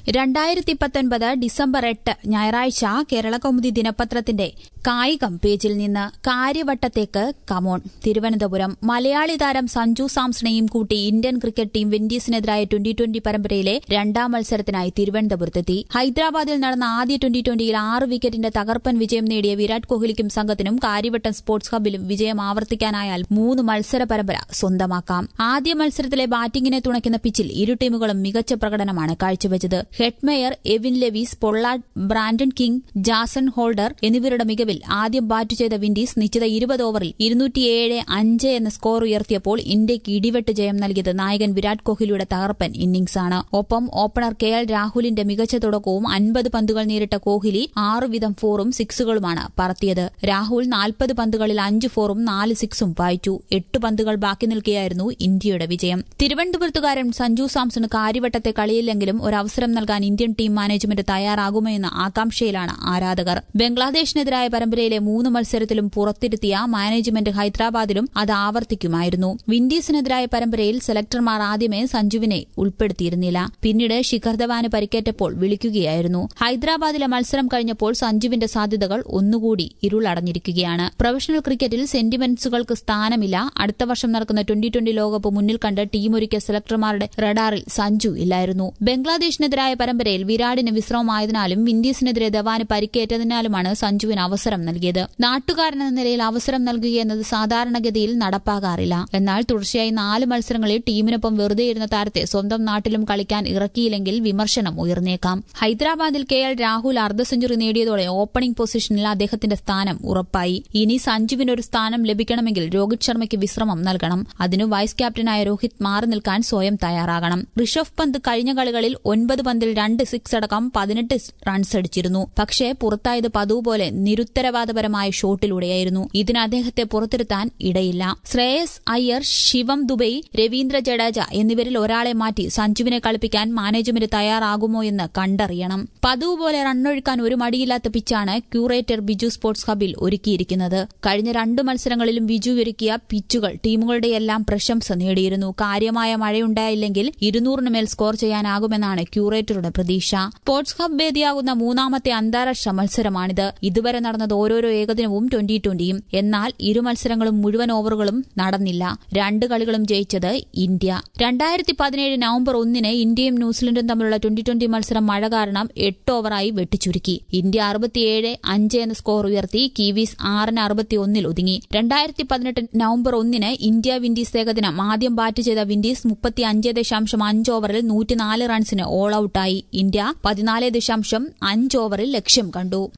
രണ്ടായിരത്തി പത്തൊൻപത് ഡിസംബർ എട്ട് ഞായറാഴ്ച കേരളകൗമുദി ദിനപത്രത്തിന്റെ കായികം പേജിൽ നിന്ന് കാര്യവട്ടത്തേക്ക് കമോൺ തിരുവനന്തപുരം മലയാളി താരം സഞ്ജു സാംസണെയും കൂട്ടി ഇന്ത്യൻ ക്രിക്കറ്റ് ടീം വിൻഡീസിനെതിരായ ട്വന്റി ട്വന്റി പരമ്പരയിലെ രണ്ടാം മത്സരത്തിനായി തിരുവനന്തപുരത്തെത്തി ഹൈദരാബാദിൽ നടന്ന ആദ്യ ട്വന്റി ട്വന്റിയിൽ ആറ് വിക്കറ്റിന്റെ തകർപ്പൻ വിജയം നേടിയ വിരാട് കോഹ്ലിക്കും സംഘത്തിനും കാര്യവട്ടം സ്പോർട്സ് ഹബിലും വിജയം ആവർത്തിക്കാനായാൽ മൂന്ന് മത്സര പരമ്പര സ്വന്തമാക്കാം ആദ്യ മത്സരത്തിലെ ബാറ്റിംഗിനെ തുണയ്ക്കുന്ന പിച്ചിൽ ഇരു ടീമുകളും മികച്ച പ്രകടനമാണ് കാഴ്ചവെച്ചത് Hetmyer Evin Lewis Pollard Brandon King Jason Holder എന്നിവരുടെ മികവിൽ ആദ്യം ബാറ്റ് ചെയ്ത വിൻഡീസ് നിശ്ചിത ഇരുപത് ഓവറിൽ ഇരുന്നൂറ്റിയേഴ് അഞ്ച് എന്ന സ്കോർ ഉയർത്തിയപ്പോൾ ഇന്ത്യയ്ക്ക് ഇടിവെട്ട് ജയം നൽകിയത് നായകൻ വിരാട് കോഹ്ലിയുടെ തകർപ്പൻ ഇന്നിംഗ്സാണ് ഒപ്പം ഓപ്പണർ കെ എൽ രാഹുലിന്റെ മികച്ച തുടക്കവും അൻപത് പന്തുകൾ നേരിട്ട കോഹ്ലി ആറ് വീതം ഫോറും സിക്സുകളുമാണ് പറത്തിയത് രാഹുൽ നാൽപ്പത് പന്തുകളിൽ അഞ്ച് ഫോറും നാല് സിക്സും വായിച്ചു എട്ട് പന്തുകൾ ബാക്കി നിൽക്കുകയായിരുന്നു ഇന്ത്യയുടെ വിജയം തിരുവനന്തപുരത്തുകാരൻ സഞ്ജു സാംസണ് കാര്യവട്ടത്തെ കളിയില്ലെങ്കിലും ഒരവസരം നൽകാൻ ഇന്ത്യൻ ടീം മാനേജ്മെന്റ് തയ്യാറാകുമോ എന്ന ആകാംക്ഷയിലാണ് ആരാധകർ ബംഗ്ലാദേശിനെതിരായ പരമ്പരയിലെ മൂന്ന് മത്സരത്തിലും പുറത്തിരുത്തിയ മാനേജ്മെന്റ് ഹൈദരാബാദിലും അത് ആവർത്തിക്കുമായിരുന്നു വിൻഡീസിനെതിരായ പരമ്പരയിൽ സെലക്ടർമാർ ആദ്യമേ സഞ്ജുവിനെ ഉൾപ്പെടുത്തിയിരുന്നില്ല പിന്നീട് ശിഖർ ധവാന് പരിക്കേറ്റപ്പോൾ വിളിക്കുകയായിരുന്നു ഹൈദരാബാദിലെ മത്സരം കഴിഞ്ഞപ്പോൾ സഞ്ജുവിന്റെ സാധ്യതകൾ ഒന്നുകൂടി ഇരുളടഞ്ഞിരിക്കുകയാണ് പ്രൊഫഷണൽ ക്രിക്കറ്റിൽ സെന്റിമെന്റ്സുകൾക്ക് സ്ഥാനമില്ല അടുത്ത വർഷം നടക്കുന്ന ട്വന്റി ട്വന്റി ലോകകപ്പ് മുന്നിൽ കണ്ട് ടീമൊരുക്കിയ സെലക്ടർമാരുടെ റഡാറിൽ സഞ്ജു ഇല്ലായിരുന്നു ബംഗ്ലാദേശിനെതിരായ പരമ്പരയിൽ വിരാടിന് വിശ്രമമായതിനാലും വിൻഡീസിനെതിരെ ധവാന് പരിക്കേറ്റതിനാലുമാണ് സഞ്ജുവിന് അവസരം നൽകിയത് നാട്ടുകാരനെന്ന നിലയിൽ അവസരം നൽകുകയെന്നത് സാധാരണഗതിയിൽ നടപ്പാകാറില്ല എന്നാൽ തുടർച്ചയായി നാല് മത്സരങ്ങളിൽ ടീമിനൊപ്പം വെറുതെ ഇരുന്ന താരത്തെ സ്വന്തം നാട്ടിലും കളിക്കാൻ ഇറക്കിയില്ലെങ്കിൽ വിമർശനം ഉയർന്നേക്കാം ഹൈദരാബാദിൽ കെ എൽ രാഹുൽ അർദ്ധ സെഞ്ചുറി നേടിയതോടെ ഓപ്പണിംഗ് പൊസിഷനിൽ അദ്ദേഹത്തിന്റെ സ്ഥാനം ഉറപ്പായി ഇനി സഞ്ജുവിന് ഒരു സ്ഥാനം ലഭിക്കണമെങ്കിൽ രോഹിത് ശർമ്മയ്ക്ക് വിശ്രമം നൽകണം അതിനു വൈസ് ക്യാപ്റ്റനായ രോഹിത് മാറി നിൽക്കാൻ സ്വയം തയ്യാറാകണം ഋഷഭ് പന്ത് കഴിഞ്ഞ കളികളിൽ ഒൻപത് പന്തിൽ രണ്ട് സിക്സ് അടക്കം പതിനെട്ട് റൺസ് അടിച്ചിരുന്നു പക്ഷേ പുറത്തായത് പതിവ് പോലെ നിരുത്തരവാദപരമായ ഷോട്ടിലൂടെയായിരുന്നു ഇതിന് അദ്ദേഹത്തെ പുറത്തിരുത്താൻ ഇടയില്ല ശ്രേയസ് അയ്യർ ശിവം ദുബൈ രവീന്ദ്ര ജഡേജ എന്നിവരിൽ ഒരാളെ മാറ്റി സഞ്ജുവിനെ കളിപ്പിക്കാൻ മാനേജ്മെന്റ് തയ്യാറാകുമോ എന്ന് കണ്ടറിയണം പതിവ് പോലെ റണ്ണൊഴുക്കാൻ ഒരു മടിയില്ലാത്ത പിച്ചാണ് ക്യൂറേറ്റർ ബിജു സ്പോർട്സ് ഹബിൽ ഒരുക്കിയിരിക്കുന്നത് കഴിഞ്ഞ രണ്ടു മത്സരങ്ങളിലും ബിജു ഒരുക്കിയ പിച്ചുകൾ ടീമുകളുടെയെല്ലാം പ്രശംസ നേടിയിരുന്നു കാര്യമായ മഴയുണ്ടായില്ലെങ്കിൽ ഇരുന്നൂറിന് മേൽ സ്കോർ ചെയ്യാനാകുമെന്നാണ് ക്യൂറേറ്ററുടെ പ്രതീക്ഷ സ്പോർട്സ് ഹബ് വേദിയാകുന്ന മൂന്നാമത്തെ അന്താരാഷ്ട്ര മത്സരമാണിത് ഇതുവരെ നടന്നത് ഓരോരോ ഏകദിനവും ട്വന്റി ട്വന്റിയും എന്നാൽ ഇരു മത്സരങ്ങളും മുഴുവൻ ഓവറുകളും നടന്നില്ല രണ്ട് കളികളും ജയിച്ചത് ഇന്ത്യ രണ്ടായിരത്തി പതിനേഴ് നവംബർ ഒന്നിന് ഇന്ത്യയും ന്യൂസിലൻഡും തമ്മിലുള്ള ട്വന്റി ട്വന്റി മത്സരം മഴ കാരണം എട്ട് ഓവറായി വെട്ടിച്ചുരുക്കി ഇന്ത്യ അറുപത്തിയേഴ് അഞ്ച് എന്ന സ്കോർ ഉയർത്തി കീവീസ് ആറിന് അറുപത്തിയൊന്നിൽ ഒതുങ്ങി രണ്ടായിരത്തി പതിനെട്ട് നവംബർ ഒന്നിന് ഇന്ത്യ വിൻഡീസ് ഏകദിനം ആദ്യം ബാറ്റ് ചെയ്ത വിൻഡീസ് മുപ്പത്തി അഞ്ച് ദശാംശം അഞ്ച് ഓവറിൽ നൂറ്റിനാല് റൺസിന് ഓൾ ഔട്ടായി ഇന്ത്യ പതിനാല് ദശാംശം അഞ്ച് ഓവറിൽ ലക്ഷ്യം കണ്ടു